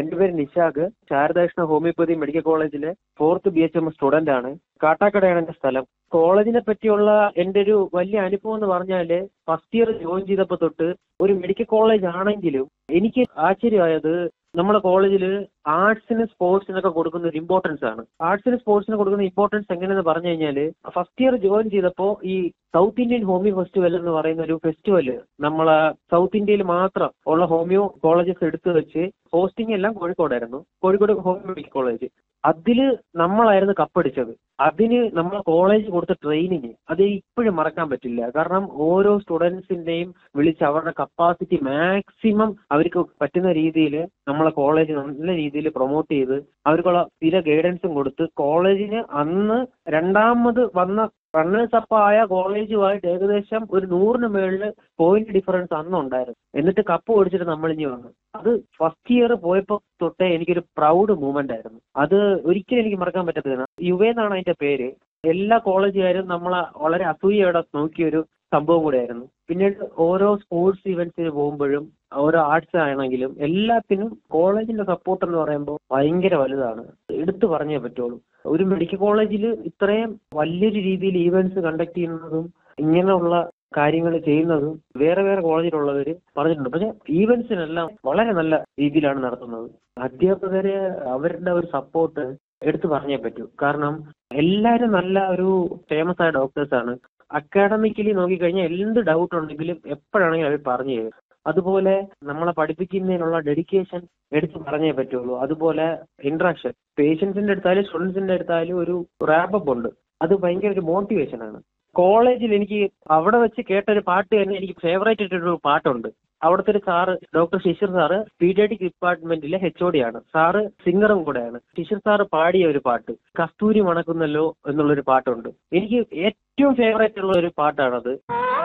എന്റെ പേര് Nishakh Sharadakrishna homeopathy medical കോളേജിലെ fourth B H M student ആണ് കാട്ടാക്കടയാണ് എന്റെ സ്ഥലം കോളേജിനെ പറ്റിയുള്ള എന്റെ ഒരു വലിയ അനുഭവം എന്ന് പറഞ്ഞാല് ഫസ്റ്റ് ഇയർ ജോയിൻ ചെയ്തപ്പോ തൊട്ട് ഒരു മെഡിക്കൽ കോളേജ് ആണെങ്കിലും എനിക്ക് ആശ്ചര്യമായത് നമ്മുടെ കോളേജിൽ ആർട്സിന് സ്പോർട്സിനൊക്കെ കൊടുക്കുന്ന ഒരു ഇമ്പോർട്ടൻസ് ആണ് ആർട്സിന് സ്പോർട്സിന് കൊടുക്കുന്ന ഇമ്പോർട്ടൻസ് എങ്ങനെയെന്ന് പറഞ്ഞു കഴിഞ്ഞാല് ഫസ്റ്റ് ഇയർ ജോയിൻ ചെയ്തപ്പോൾ ഈ സൗത്ത് ഇന്ത്യൻ ഹോമിയോ ഫെസ്റ്റിവൽ എന്ന് പറയുന്ന ഒരു ഫെസ്റ്റിവൽ നമ്മളെ സൗത്ത് ഇന്ത്യയിൽ മാത്രം ഉള്ള ഹോമിയോ കോളേജസ് എടുത്തു വെച്ച് ഹോസ്റ്റിംഗ് എല്ലാം കോഴിക്കോടായിരുന്നു കോഴിക്കോട് ഹോമിയോ മെഡിക്കൽ കോളേജ് അതില് നമ്മളായിരുന്നു കപ്പടിച്ചത് അതിന് നമ്മളെ കോളേജ് കൊടുത്ത ട്രെയിനിങ് അത് ഇപ്പോഴും മറക്കാൻ പറ്റില്ല കാരണം ഓരോ സ്റ്റുഡൻസിന്റെയും വിളിച്ച് അവരുടെ കപ്പാസിറ്റി മാക്സിമം അവർക്ക് പറ്റുന്ന രീതിയിൽ നമ്മളെ കോളേജ് നല്ല രീതിയിൽ പ്രൊമോട്ട് ചെയ്ത് അവർക്കുള്ള ചില ഗൈഡൻസും കൊടുത്ത് കോളേജിന് അന്ന് രണ്ടാമത് വന്ന റണ്ണേഴ്സ് അപ്പ് ആയ കോളേജുമായിട്ട് ഏകദേശം ഒരു നൂറിന് മേളിൽ പോയിന്റ് ഡിഫറൻസ് അന്നുണ്ടായിരുന്നു എന്നിട്ട് കപ്പ് ഓടിച്ചിട്ട് നമ്മൾ ഇനി വന്നു അത് ഫസ്റ്റ് ഇയർ പോയപ്പോൾ തൊട്ടേ എനിക്കൊരു പ്രൗഡ് മൂവ്മെന്റ് ആയിരുന്നു അത് ഒരിക്കലും എനിക്ക് മറക്കാൻ പറ്റത്തില്ല യുവ എന്നാണ് അതിന്റെ പേര് എല്ലാ കോളേജുകാരും നമ്മളെ വളരെ അസൂയയോടെ നോക്കിയ ഒരു സംഭവം കൂടെയായിരുന്നു പിന്നീട് ഓരോ സ്പോർട്സ് ഇവന്റ്സിന് പോകുമ്പോഴും ഓരോ ആർട്സ് ആണെങ്കിലും എല്ലാത്തിനും കോളേജിന്റെ സപ്പോർട്ട് എന്ന് പറയുമ്പോൾ ഭയങ്കര വലുതാണ് എടുത്തു പറഞ്ഞേ പറ്റുള്ളൂ ഒരു മെഡിക്കൽ കോളേജിൽ ഇത്രയും വലിയൊരു രീതിയിൽ ഈവെന്റ്സ് കണ്ടക്ട് ചെയ്യുന്നതും ഇങ്ങനെയുള്ള കാര്യങ്ങൾ ചെയ്യുന്നതും വേറെ വേറെ കോളേജിലുള്ളവർ പറഞ്ഞിട്ടുണ്ട് പക്ഷെ ഈവെന്റ്സിനെല്ലാം വളരെ നല്ല രീതിയിലാണ് നടത്തുന്നത് അധ്യാപകര് അവരുടെ ഒരു സപ്പോർട്ട് എടുത്തു പറഞ്ഞേ പറ്റൂ കാരണം എല്ലാവരും നല്ല ഒരു ഫേമസ് ആയ ഡോക്ടേഴ്സ് ആണ് അക്കാഡമിക്കലി നോക്കിക്കഴിഞ്ഞാൽ എന്ത് ഡൗട്ട് ഉണ്ടെങ്കിലും എപ്പോഴാണെങ്കിലും അവർ പറഞ്ഞു തരും അതുപോലെ നമ്മളെ പഠിപ്പിക്കുന്നതിനുള്ള ഡെഡിക്കേഷൻ എടുത്ത് പറഞ്ഞേ പറ്റുള്ളൂ അതുപോലെ ഇന്ററാക്ഷൻ പേഷ്യൻസിന്റെ അടുത്തായാലും സ്റ്റുഡൻസിന്റെ അടുത്തായാലും ഒരു റാപ്പപ്പ് ഉണ്ട് അത് ഭയങ്കര ഒരു മോട്ടിവേഷൻ ആണ് കോളേജിൽ എനിക്ക് അവിടെ വെച്ച് കേട്ട ഒരു പാട്ട് തന്നെ എനിക്ക് ഫേവറേറ്റ് ആയിട്ടൊരു പാട്ടുണ്ട് അവിടുത്തെ ഒരു sir doctor Shishir sir paediatric ഡിപ്പാർട്ട്മെന്റിലെ എച്ച് ഒ ഡി ആണ് സാറ് സിംഗറും കൂടെയാണ് ശിശിർ സാറ് പാടിയ ഒരു പാട്ട് കസ്തൂരി മണക്കുന്നല്ലോ എന്നുള്ളൊരു പാട്ടുണ്ട് എനിക്ക് ഏറ്റവും ഫേവറേറ്റ് ഉള്ള ഒരു പാട്ടാണത് ആ